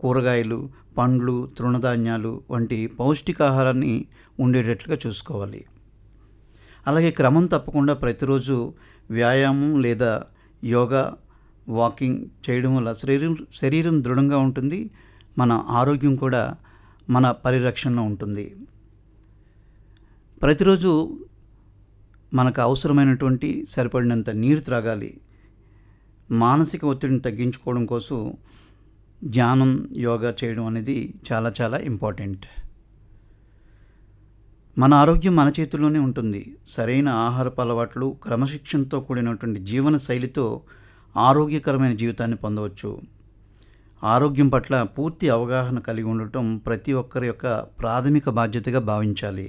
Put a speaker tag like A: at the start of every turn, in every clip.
A: కూరగాయలు పండ్లు తృణధాన్యాలు వంటి పౌష్టికాహారాన్ని ఉండేటట్లుగా చూసుకోవాలి అలాగే క్రమం తప్పకుండా ప్రతిరోజు వ్యాయామం లేదా యోగా వాకింగ్ చేయడం వల్ల శరీరం శరీరం దృఢంగా ఉంటుంది మన ఆరోగ్యం కూడా మన పరిరక్షణలో ఉంటుంది ప్రతిరోజు మనకు అవసరమైనటువంటి సరిపడినంత నీరు త్రాగాలి మానసిక ఒత్తిడిని తగ్గించుకోవడం కోసం ధ్యానం యోగా చేయడం అనేది చాలా చాలా ఇంపార్టెంట్ మన ఆరోగ్యం మన చేతుల్లోనే ఉంటుంది సరైన ఆహారపు అలవాట్లు క్రమశిక్షణతో కూడినటువంటి జీవన శైలితో ఆరోగ్యకరమైన జీవితాన్ని పొందవచ్చు ఆరోగ్యం పట్ల పూర్తి అవగాహన కలిగి ఉండటం ప్రతి ఒక్కరి యొక్క ప్రాథమిక బాధ్యతగా భావించాలి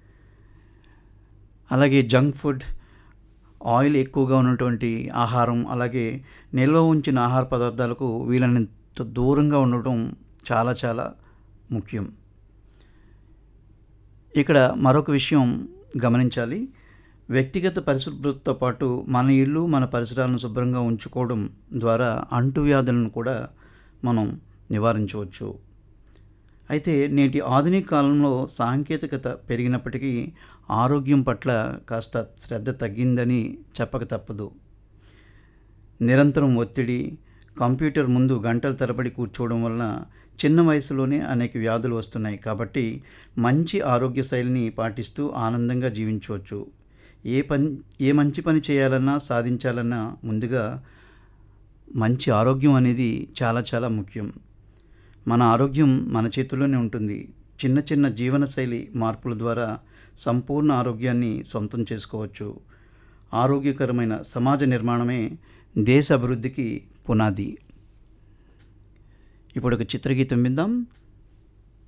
A: అలాగే జంక్ ఫుడ్ ఆయిల్ ఎక్కువగా ఉన్నటువంటి ఆహారం అలాగే నిల్వ ఉంచిన ఆహార పదార్థాలకు వీలైనంత దూరంగా ఉండటం చాలా చాలా ముఖ్యం ఇక్కడ మరొక విషయం గమనించాలి వ్యక్తిగత పరిశుభ్రతతో పాటు మన ఇల్లు మన పరిసరాలను శుభ్రంగా ఉంచుకోవడం ద్వారా అంటువ్యాధులను కూడా మనం నివారించవచ్చు అయితే నేటి ఆధునిక కాలంలో సాంకేతికత పెరిగినప్పటికీ ఆరోగ్యం పట్ల కాస్త శ్రద్ధ తగ్గిందని చెప్పక తప్పదు నిరంతరం ఒత్తిడి కంప్యూటర్ ముందు గంటల తరబడి కూర్చోవడం వలన చిన్న వయసులోనే అనేక వ్యాధులు వస్తున్నాయి కాబట్టి మంచి ఆరోగ్య శైలిని పాటిస్తూ ఆనందంగా జీవించవచ్చు ఏ పని ఏ మంచి పని చేయాలన్నా సాధించాలన్నా ముందుగా మంచి ఆరోగ్యం అనేది చాలా చాలా ముఖ్యం మన ఆరోగ్యం మన చేతుల్లోనే ఉంటుంది చిన్న చిన్న జీవనశైలి మార్పుల ద్వారా సంపూర్ణ ఆరోగ్యాన్ని సొంతం చేసుకోవచ్చు ఆరోగ్యకరమైన సమాజ నిర్మాణమే దేశ అభివృద్ధికి పునాది ఇప్పుడు ఒక చిత్రగీతం విందాం